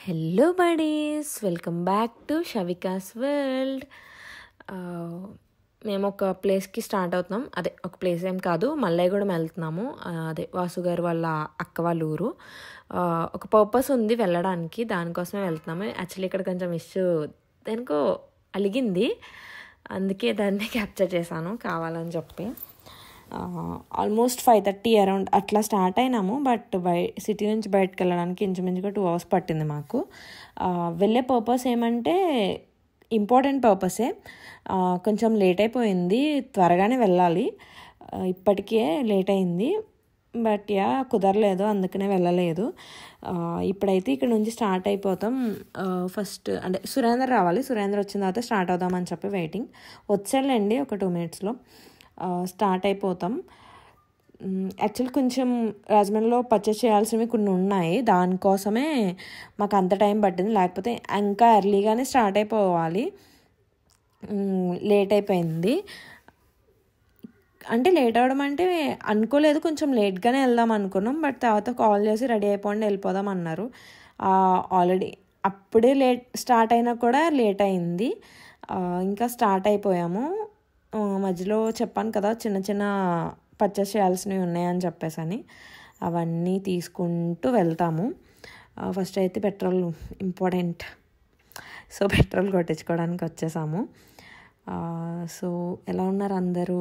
Hello buddies welcome back to Shavika's world మేము ఒక ప్లేస్కి స్టార్ట్ అవుతున్నాం అదే ఒక ప్లేస్ ఏం కాదు మల్లయ్యగూడెం వెళ్తున్నాము ఆ, అదే వాసు గారు వాళ్ళ అక్క వాళ్ళ ఊరు ఆ, ఒక పర్పస్ ఉంది వెళ్ళడానికి దానికోసమే వెళ్తున్నాము యాక్చువల్లీ ఇక్కడ కొంచెం ఇష్యూ దేనికో అలిగింది అందుకే దాన్ని క్యాప్చర్ చేశాను కావాలని చెప్పి ఆల్మోస్ట్ ఫైవ్ థర్టీ అరౌండ్ అట్లా స్టార్ట్ అయినాము బట్ బయ సిటీ నుంచి బయటకు వెళ్ళడానికి ఇంచుమించుగా టూ అవర్స్ పట్టింది మాకు ఆ, వెళ్ళే పర్పస్ ఏమంటే ఇంపార్టెంట్ పర్పసే ఆ, కొంచెం లేట్ అయిపోయింది త్వరగానే వెళ్ళాలి ఆ, ఇప్పటికే లేట్ అయింది బట్ యా కుదరలేదు అందుకనే వెళ్ళలేదు ఆ, ఇప్పుడైతే ఇక్కడ నుంచి స్టార్ట్ అయిపోతాం ఆ, ఫస్ట్ అంటే సురేందర్ రావాలి సురేందర్ వచ్చిన తర్వాత స్టార్ట్ అవుదామని చెప్పి వెయిటింగ్ వచ్చాడండి ఒక టూ మినిట్స్లో స్టార్ట్ అయిపోతాం యాక్చువల్ కొంచెం రాజమండ్రిలో పర్చేస్ చేయాల్సినవి కొన్ని ఉన్నాయి దానికోసమే మాకు అంత టైం పట్టింది లేకపోతే ఇంకా ఎర్లీగానే స్టార్ట్ అయిపోవాలి లేట్ అయిపోయింది అంటే లేట్ అవ్వడం అంటే అనుకోలేదు కొంచెం లేట్గానే వెళ్దాం అనుకున్నాం బట్ తర్వాత కాల్ చేసి రెడీ అయిపోండి వెళ్ళిపోదాం అన్నారు ఆల్రెడీ అప్పుడే లేట్ స్టార్ట్ అయినా కూడా లేట్ అయింది ఆ, ఇంకా స్టార్ట్ అయిపోయాము ఆ, మధ్యలో చెప్పాను కదా చిన్న చిన్న పర్చేస్ చేయాల్సినవి ఉన్నాయని చెప్పేసని అవన్నీ తీసుకుంటూ వెళ్తాము ఫస్ట్ అయితే పెట్రోల్ ఇంపార్టెంట్ సో పెట్రోల్ కొట్టించుకోవడానికి వచ్చేసాము ఆ, సో ఎలా ఉన్నారు అందరూ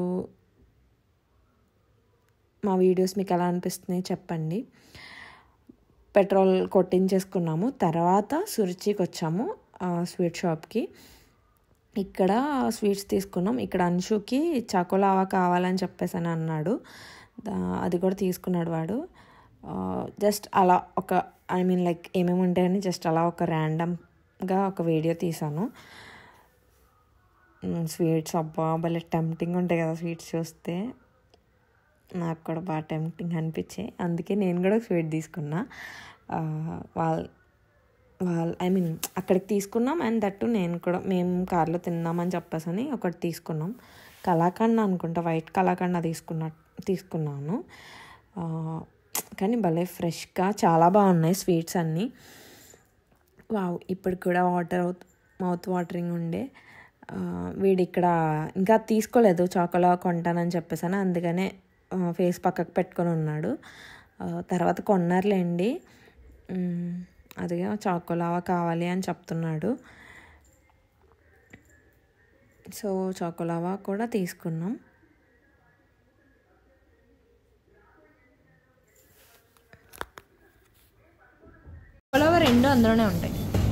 మా వీడియోస్ మీకు ఎలా అనిపిస్తున్నాయి చెప్పండి పెట్రోల్ కొట్టించేసుకున్నాము తర్వాత సురుచికి వచ్చాము ఆ, స్వీట్ షాప్కి ఇక్కడ స్వీట్స్ తీసుకున్నాం ఇక్కడ అంశుకి చాకోలావా కావాలని చెప్పేసి అని అన్నాడు దా- అది కూడా తీసుకున్నాడు వాడు జస్ట్ అలా ఒక ఐ మీన్ లైక్ ఏమేమి ఉంటాయని జస్ట్ అలా ఒక ర్యాండమ్గా ఒక వీడియో తీసాను స్వీట్స్ అబ్బా భలే టెంప్టింగ్ ఉంటాయి కదా స్వీట్స్ చూస్తే నాకు కూడా బాగా టెంప్టింగ్ అనిపించాయి అందుకే నేను కూడా స్వీట్ తీసుకున్నా వాళ్ళ వాళ్ళ ఐ మీన్ అక్కడికి తీసుకున్నాం అండ్ దట్టు నేను కూడా మేము కార్లో తిన్నామని చెప్పేసని ఒకటి తీసుకున్నాం కలాకండ అనుకుంటా వైట్ కలాకండ తీసుకున్న తీసుకున్నాను ఆ, కానీ భలే ఫ్రెష్గా చాలా బాగున్నాయి స్వీట్స్ అన్నీ వావ్ ఇప్పుడు కూడా వాటర్ మౌత్ వాటరింగ్ ఉండే ఆ, వీడు ఇక్కడ ఇంకా తీసుకోలేదు చాకోలా కొంటానని చెప్పేసాను అందుకనే ఆ, ఫేస్ పక్కకు పెట్టుకొని ఉన్నాడు ఆ, తర్వాత కొన్నారులేండి ఉమ్, అదిగా చాకోలావా కావాలి అని చెప్తున్నాడు సో చాకోలావా కూడా తీసుకున్నాం చాకోలావా రెండు అందులోనే ఉంటాయి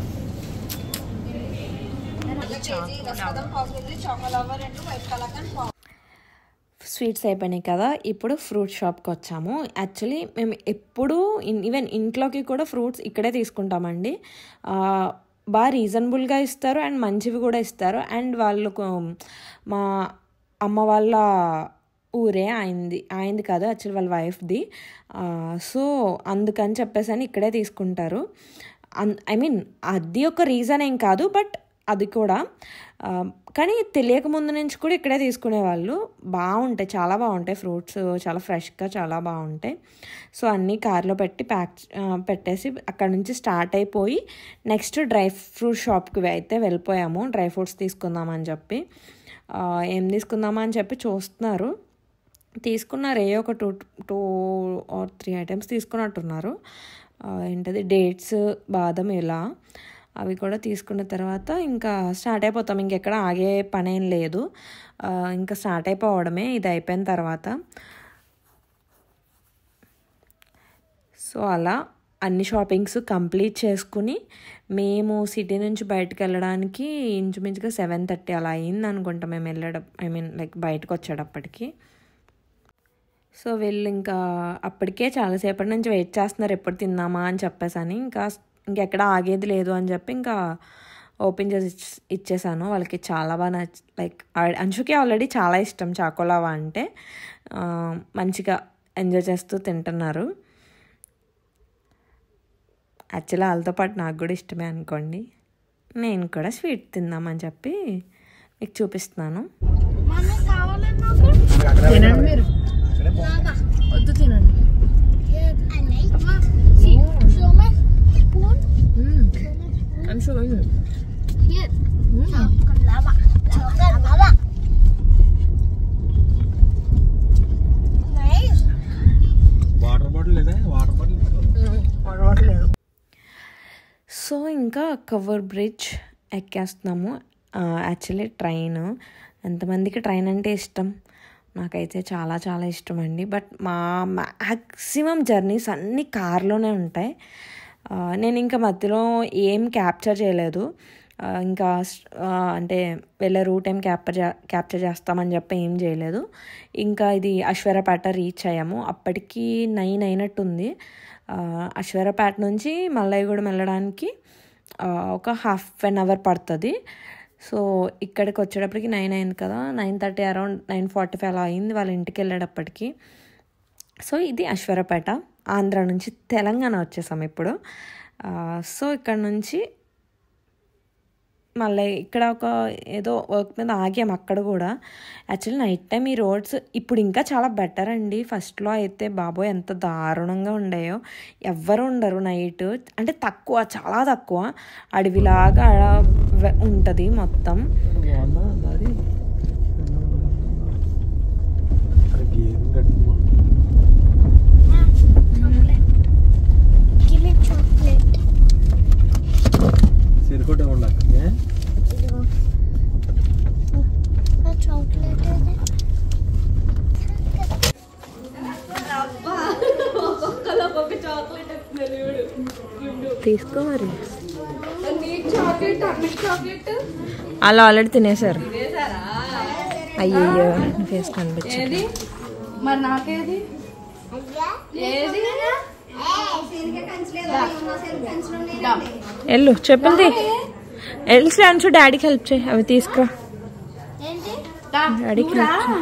స్వీట్స్ అయిపోయినాయి కదా ఇప్పుడు ఫ్రూట్ షాప్కి వచ్చాము యాక్చువల్లీ మేము ఎప్పుడు ఈవెన్ ఇంట్లోకి కూడా ఫ్రూట్స్ ఇక్కడే తీసుకుంటామండి ఆ, బాగా రీజనబుల్గా ఇస్తారు అండ్ మంచివి కూడా ఇస్తారు అండ్ వాళ్ళు కొ- మా అమ్మ వాళ్ళ ఊరే అయింది అయింది కాదు యాక్చువల్ వాళ్ళ వైఫ్ది సో అందుకని చెప్పేసి అని ఇక్కడే తీసుకుంటారు ఐ మీన్ అది ఒక రీజన్ ఏం కాదు బట్ అది కూడా ఆ, కానీ తెలియక ముందు నుంచి కూడా ఇక్కడే తీసుకునేవాళ్ళు బాగుంటాయి చాలా బాగుంటాయి ఫ్రూట్స్ చాలా ఫ్రెష్గా చాలా బాగుంటాయి సో అన్నీ కార్లో పెట్టి ప్యాక్ పెట్టేసి అక్కడ నుంచి స్టార్ట్ అయిపోయి నెక్స్ట్ డ్రై ఫ్రూట్ షాప్కి అయితే వెళ్ళిపోయాము డ్రై ఫ్రూట్స్ తీసుకుందామని చెప్పి ఆ, ఏం తీసుకుందామా అని చెప్పి చూస్తున్నారు తీసుకున్నారు ఏ ఒక two two or three items తీసుకున్నట్టున్నారు ఆ, ఏంటది డేట్స్ బాదం ఇలా అవి కూడా తీసుకున్న తర్వాత ఇంకా స్టార్ట్ అయిపోతాం ఇంకెక్కడ ఆగే పని ఏం లేదు ఆ, ఇంకా స్టార్ట్ అయిపోవడమే ఇది అయిపోయిన తర్వాత సో అలా అన్ని షాపింగ్స్ కంప్లీట్ చేసుకుని మేము సిటీ నుంచి బయటకు వెళ్ళడానికి ఇంచుమించుగా సెవెన్ థర్టీ అలా అయింది అనుకుంటా మేము వెళ్ళడం ఐ మీన్ లైక్ బయటకు వచ్చేటప్పటికి సో వీళ్ళు ఇంకా అప్పటికే చాలాసేపటి నుంచి వెయిట్ చేస్తున్నారు ఎప్పుడు తిందామా అని చెప్పేసి అని ఇంకా ఇంకెక్కడ ఆగేది లేదు అని చెప్పి ఇంకా ఓపెన్ చేసి ఇచ్- ఇచ్చేసాను వాళ్ళకి చాలా బాగా నచ్చ లైక్ ఆ- అంశుకి ఆల్రెడీ చాలా ఇష్టం చాకోలావా అంటే ఆ, మంచిగా ఎంజాయ్ చేస్తూ తింటున్నారు యాక్చువల్లీ వాళ్ళతో పాటు నాకు కూడా ఇష్టమే అనుకోండి నేను కూడా స్వీట్ తిందామని చెప్పి మీకు చూపిస్తున్నాను మమ్మీ కావాలా నాకు తినండి మీరు వద్దు తినండి అన్నయ్య show me spoon మ్మ్. show you. Here. Chocolate lava. Chocolate lava. Nice. Water bottle లేదా వాటర్ బాటిల్ అలవాట్లేదు సో ఇంకా కవర్ బ్రిడ్జ్ ఎక్కేస్తున్నాము యాక్చువల్లీ ట్రైన్ ఎంతమందికి ట్రైన్ అంటే ఇష్టం నాకైతే చాలా చాలా ఇష్టం అండి బట్ మా మ్యాక్సిమం జర్నీస్ అన్నీ కార్లోనే ఉంటాయి ఆ, నేను ఇంకా మధ్యలో ఏం క్యాప్చర్ చేయలేదు ఆ, ఇంకా స్- ఆ, అంటే వెళ్ళే రూట్ ఏం క్యాప్చర్ క్యాప్చర్ చేస్తామని చెప్పి ఏం చేయలేదు ఇంకా ఇది అశ్వరపేట రీచ్ అయ్యాము అప్పటికి నైన్ అయినట్టుంది ఆ, అశ్వరపేట నుంచి మల్లయ్యగూడెం వెళ్ళడానికి ఆ, ఒక హాఫ్ అన్ అవర్ పడుతుంది సో ఇక్కడికి వచ్చేటప్పటికి నైన్ అయింది కదా nine thirty around nine forty five అలా అయింది వాళ్ళ ఇంటికి వెళ్ళేటప్పటికి సో ఇది అశ్వరపేట ఆంధ్ర నుంచి తెలంగాణ వచ్చేసాం ఇప్పుడు ఆ, సో ఇక్కడ నుంచి మళ్ళీ ఇక్కడ ఒక ఏదో వర్క్ మీద ఆగాం అక్కడ కూడా యాక్చువల్లీ నైట్ టైం ఈ రోడ్స్ ఇప్పుడు ఇంకా చాలా బెటర్ అండి ఫస్ట్లో అయితే బాబోయ్ ఎంత దారుణంగా ఉండేయో ఎవ్వరు ఉండరు నైట్ అంటే తక్కువ చాలా తక్కువ అడవిలాగా అలా వె- ఉంటుంది మొత్తం బాగుందా దారి అరే గేమ్ కట్టుకున్నాం Chocolate. Give me chocolate. సిరికోట ఉండ ఇదిగో. ఆ chocolate ఏది? తీసుకో మరి నీకు చాక్లెట్ అన్నిటి చాక్లెట్ అలా ఆల్రెడీ తినేశారు అయ్యయ్యో ఫేస్ కనిపించదు ఏది మరి నాకేది ఏది వెళ్ళు చెప్పులది వెళ్ళి ఫ్రెండ్స్ డాడీకి హెల్ప్ చేయి అవి తీసుకురా ఏంటి డాడీకి help చేయి.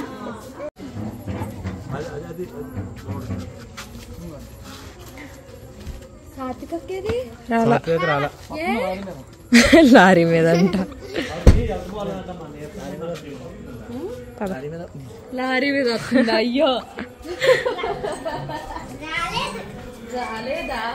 సాత్వికకేది రాలా రాలా లారీ మీద అంట పద. లారీ మీద వస్తుంది అయ్యో రాలేదా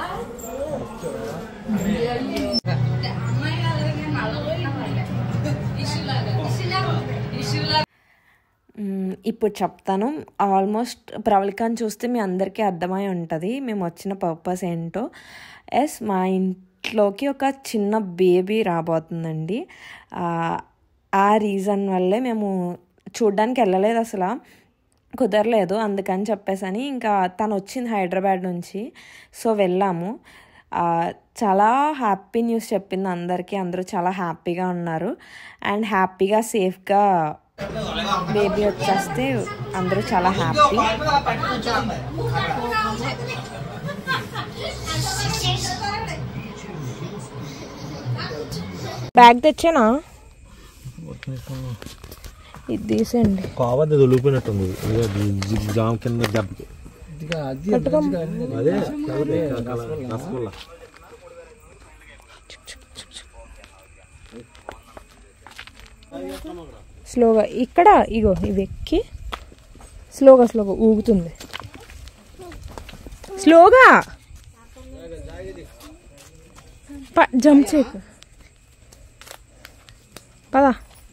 మ్మ్, ఇప్పుడు చెప్తాను ఆల్మోస్ట్ ప్రవళికాన్ని చూస్తే మీ అందరికీ అర్థమై ఉంటుంది మేము వచ్చిన పర్పస్ ఏంటో ఎస్ మా ఇంట్లోకి ఒక చిన్న బేబీ రాబోతుందండి ఆ, ఆ రీజన్ వల్లే మేము చూడ్డానికి వెళ్ళలేదు అసలు కుదరలేదు అందుకని చెప్పేసని ఇంకా తను వచ్చింది హైదరాబాద్ నుంచి సో వెళ్ళాము ఆ, చాలా హ్యాపీ న్యూస్ చెప్పింది అందరికీ అందరూ చాలా హ్యాపీగా ఉన్నారు అండ్ హ్యాపీగా సేఫ్గా బేబీ వచ్చేస్తే అందరూ చాలా హ్యాపీ బ్యాగ్ తెచ్చానా ఇది తీసేయండి కోవద్దు దొలిపోయినట్టుంది ఇదిగో ఇది జామ్ కింద దెబ్బకి అదే రసగుల్లా స్లోగా ఇక్కడ ఇగో ఇవి ఎక్కి స్లోగా స్లోగా ఊగుతుంది స్లోగా ప- జంప్ చేయకు పదా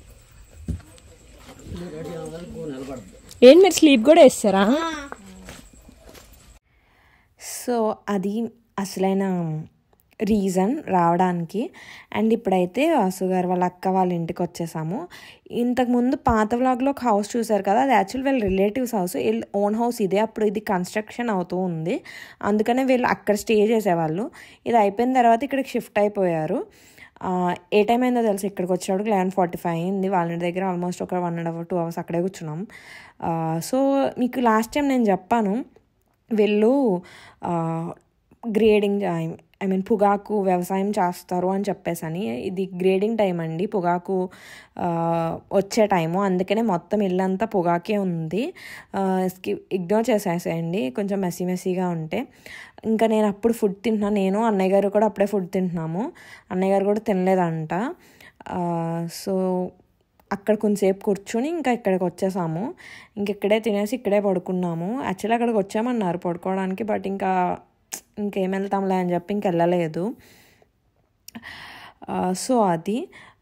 ఏంటి మీరు స్లీప్ కూడా వేస్తారా సో అది అసలైన రీజన్ రావడానికి అండ్ ఇప్పుడైతే వాసు గారు వాళ్ళ అక్క వాళ్ళ ఇంటికి వచ్చేసాము ఇంతకుముందు పాత వ్లాగ్లో ఒక హౌస్ చూసారు కదా అది యాక్చువల్ వీళ్ళ రిలేటివ్స్ హౌస్ వీళ్ళ ఓన్ హౌస్ ఇదే అప్పుడు ఇది కన్స్ట్రక్షన్ అవుతూ ఉంది అందుకనే వీళ్ళు అక్కడ స్టే చేసేవాళ్ళు ఇది అయిపోయిన తర్వాత ఇక్కడికి షిఫ్ట్ అయిపోయారు ఆ, ఏ టైం అయిందో తెలుసు ఇక్కడికి వచ్చేటప్పుడు లెవెన్ ఫార్టీ ఫైవ్ అయింది వాళ్ళ ఇంటి దగ్గర ఆల్మోస్ట్ ఒక one and hour two hours అక్కడే కూర్చున్నాం ఆ, సో మీకు లాస్ట్ టైం నేను చెప్పాను వీళ్ళు గ్రేడింగ్ ఐ మీన్ పొగాకు వ్యవసాయం చేస్తారు అని చెప్పేసని ఇది గ్రేడింగ్ టైం అండి పొగాకు ఆ, వచ్చే టైము అందుకనే మొత్తం ఇల్లంతా పొగాకే ఉంది స్కి ఇగ్నోర్ చేసేసేయండి కొంచెం మెస్సీ మెస్సీగా ఉంటే ఇంకా నేను అప్పుడు ఫుడ్ తింటున్నాను నేను అన్నయ్య గారు కూడా అప్పుడే ఫుడ్ తింటున్నాము అన్నయ్య గారు కూడా తినలేదంట ఆ, సో అక్కడ కొంతసేపు కూర్చొని ఇంకా ఇక్కడికి వచ్చేసాము ఇంక ఇక్కడే తినేసి ఇక్కడే పడుకున్నాము యాక్చువల్లీ అక్కడికి వచ్చామన్నారు పడుకోవడానికి బట్ ఇంకా ఇంకేం వెళ్తాంలే అని చెప్పి ఇంక వెళ్ళలేదు సో అది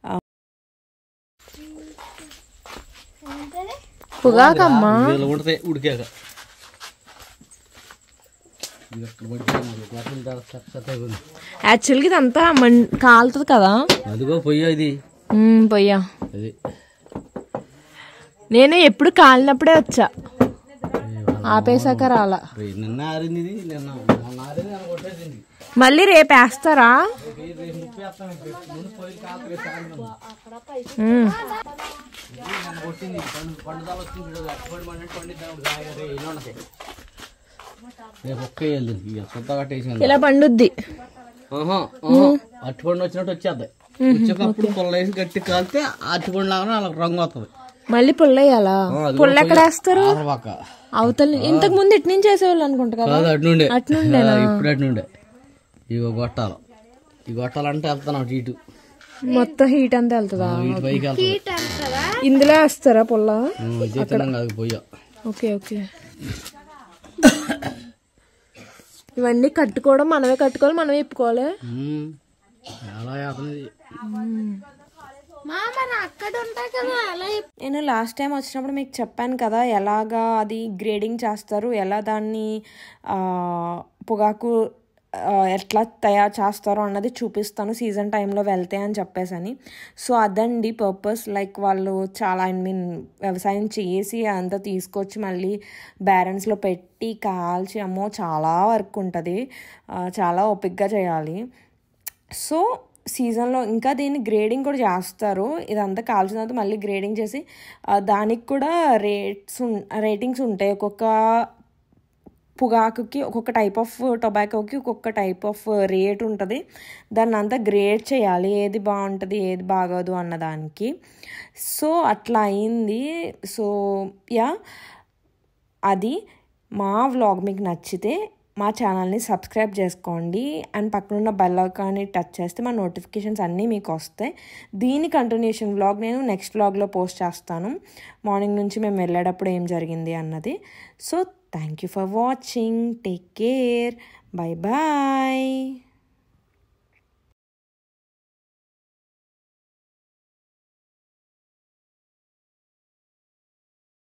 ఏంటది పొగాకమ్మా ఇలా ఉడితే ఉడికాక ఇది అక్కడ పడిపోయింది మరి. గొట్టం ధర చెత్త చెత్తగా ఉంది. యాక్చువల్గా ఇదంతా మం కాలుతుంది కదా అదిగో పొయ్యి ఇది మ్మ్, పొయ్యా అది నేను ఎప్పుడు కాలినప్పుడే వచ్చా ఆపేసాక రాలా రే, నిన్న ఆరింది ఇది నిన్న మొన్న ఆరింది నిన్న కొట్టేసింది మళ్ళీ రేపు వేస్తారా రేపు రేపు ముప్పై వేస్తాం ఇప్పుడు. ముందు పొయ్యి కాదు రేపు సాయంత్రం. మ్మ్. నిన్న కొట్టింది పండు పండుదల వచ్చింది చూడు. అట్టుపడి పండు పండిద్దాం హాయిగా రే, ఇలా ఉన్నది. రేపు ఒక్క వేయాలి దీనికి. ఇక సొంత కట్టేసింది ఇలా పండుద్ది ఆహా, ఆహా. అట్టుపండు వచ్చినట్టు వచ్చేద్ది వచ్చేటప్పుడు పుల్ల వేసి గట్టి కాలితే అట్టుపండు లాగానే అలా రంగు వస్తుంది మళ్ళీ పుల్లయ్యాలా పుల్ల ఎక్కడ వేస్తారు ఆరవాక అవతల ఇంతకు ముందు ఇటు నుంచి వేసేవాళ్ళు అనుకుంటా కదా కాదు అటు నుండే అటు నుండేనా? ఆ, ఇప్పుడు అటు నుండే ఇగో గొట్టాలు ఈ గొట్టాలంటే వెళ్తాను అటు ఇటు మొత్తం హీట్ అంతా వెళ్తుందా ఆ, ఇటు పైకి వెళ్తాను ఇందులో వేస్తారా పుల్ల చేతనం కాదు పోయా ఓకే ఓకే ఇవన్నీ కట్టుకోవడం మనమే కట్టుకోవాలి మనమే ఇప్పుకోవాలి ఉమ్, ఎలా వేస్తుంది మా మరి అక్కడ ఉంటాయి కదా అలా నేను లాస్ట్ టైం వచ్చినప్పుడు మీకు చెప్పాను కదా ఎలాగా అది గ్రేడింగ్ చేస్తారు ఎలా దాన్ని ఆ, పొగాకు ఆ, ఎట్లా తయారు చేస్తారో అన్నది చూపిస్తాను సీజన్ టైంలో వెళ్తే అని చెప్పేసని సో అదండి పర్పస్ లైక్ వాళ్ళు చాలా ఐ మీన్ వ్యవసాయం చేసి అంతా తీసుకొచ్చి మళ్ళీ బ్యారెన్స్లో పెట్టి కాల్చి అమ్మో చాలా వర్క్ ఉంటుంది ఆ, చాలా ఓపిక్గా చేయాలి సో సీజన్లో ఇంకా దీన్ని గ్రేడింగ్ కూడా చేస్తారు ఇదంతా కాల్చిన తర్వాత మళ్ళీ గ్రేడింగ్ చేసి ఆ, దానికి కూడా రేట్స్ ఉన్- రేటింగ్స్ ఉంటాయి ఒక్కొక్క పొగాకుకి ఒక్కొక్క టైప్ ఆఫ్ టొబాకోకి ఒక్కొక్క టైప్ ఆఫ్ రేట్ ఉంటుంది దాన్ని అంతా గ్రేడ్ చేయాలి ఏది బాగుంటుంది ఏది బాగోదు అన్నదానికి సో అట్లా అయింది సో యా అది మా వ్లాగ్ మీకు నచ్చితే మా ఛానల్ని సబ్స్క్రైబ్ చేసుకోండి అండ్ పక్కనున్న బెల్ ఐకాన్ని టచ్ చేస్తే మా నోటిఫికేషన్స్ అన్నీ మీకు వస్తాయి దీని కంటిన్యూషన్ వ్లాగ్ నేను నెక్స్ట్ వ్లాగ్లో పోస్ట్ చేస్తాను మార్నింగ్ నుంచి మేము వెళ్ళేటప్పుడు ఏం జరిగింది అన్నది so thank you for watching take care bye bye